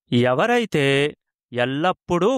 ఎవరైతే ఎల్లప్పుడూ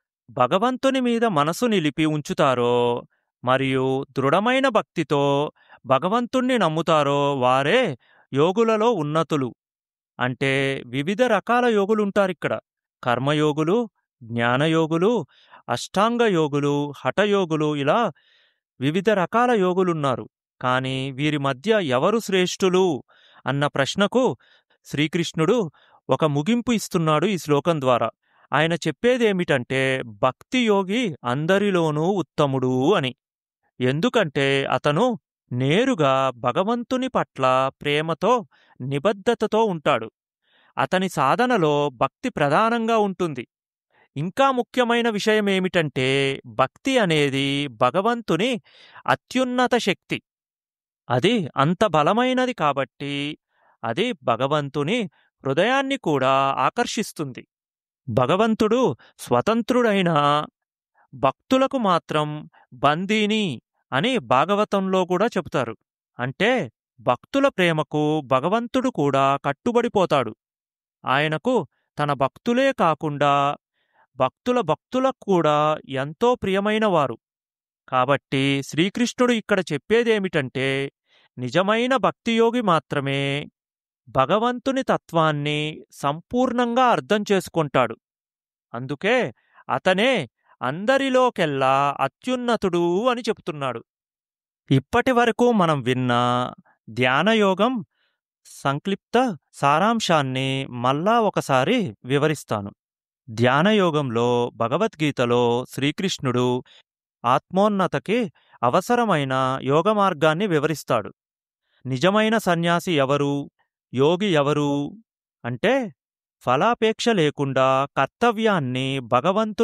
భగవంతుని మీద మనసు నిలిపి ఉంచుతారో మరియు దృఢమైన భక్తితో భగవంతుణ్ణి నమ్ముతారో వారే యోగులలో ఉన్నతులు అంటే వివిధ రకాల యోగులుంటారిక్కడ కర్మయోగులు జ్ఞానయోగులు అష్టాంగ యోగులు హఠయోగులు ఇలా వివిధ రకాల యోగులున్నారు కానీ వీరి మధ్య ఎవరు శ్రేష్ఠులు అన్న ప్రశ్నకు శ్రీకృష్ణుడు ఒక ముగింపు ఇస్తున్నాడు ఈ శ్లోకం ద్వారా ఆయన చెప్పేదేమిటంటే భక్తి యోగి అందరిలోనూ ఉత్తముడు అని ఎందుకంటే అతను నేరుగా భగవంతుని పట్ల ప్రేమతో నిబద్ధతతో ఉంటాడు అతని సాధనలో భక్తి ప్రధానంగా ఉంటుంది ఇంకా ముఖ్యమైన విషయం ఏమిటంటే భక్తి అనేది భగవంతుని అత్యున్నత శక్తి అది అంత బలమైనది కాబట్టి అది భగవంతుని హృదయాన్ని కూడా ఆకర్షిస్తుంది భగవంతుడు స్వతంత్రుడైన భక్తులకు మాత్రం బందీని అని భాగవతంలో కూడా చెబుతారు అంటే భక్తుల ప్రేమకు భగవంతుడు కూడా కట్టుబడిపోతాడు ఆయనకు తన భక్తులే కాకుండా భక్తుల భక్తులకు కూడా ఎంతో ప్రియమైన వారు కాబట్టి శ్రీకృష్ణుడు ఇక్కడ చెప్పేదేమిటంటే నిజమైన భక్తియోగి మాత్రమే భగవంతుని తత్వాన్ని సంపూర్ణంగా అర్థం చేసుకుంటాడు అందుకే అతనే అందరిలోకెల్లా అత్యున్నతుడు అని చెప్తున్నాడు ఇప్పటి వరకు మనం విన్న ధ్యానయోగం సంక్లిప్త సారాంశాన్ని మళ్ళా ఒకసారి వివరిస్తాను ధ్యానయోగంలో భగవద్గీతలో శ్రీకృష్ణుడు ఆత్మోన్నతకి అవసరమైన యోగ మార్గాన్ని వివరిస్తాడు నిజమైన సన్యాసి ఎవరు యోగి ఎవరు అంటే ఫలాపేక్ష లేకుండా కర్తవ్యాన్ని భగవంతు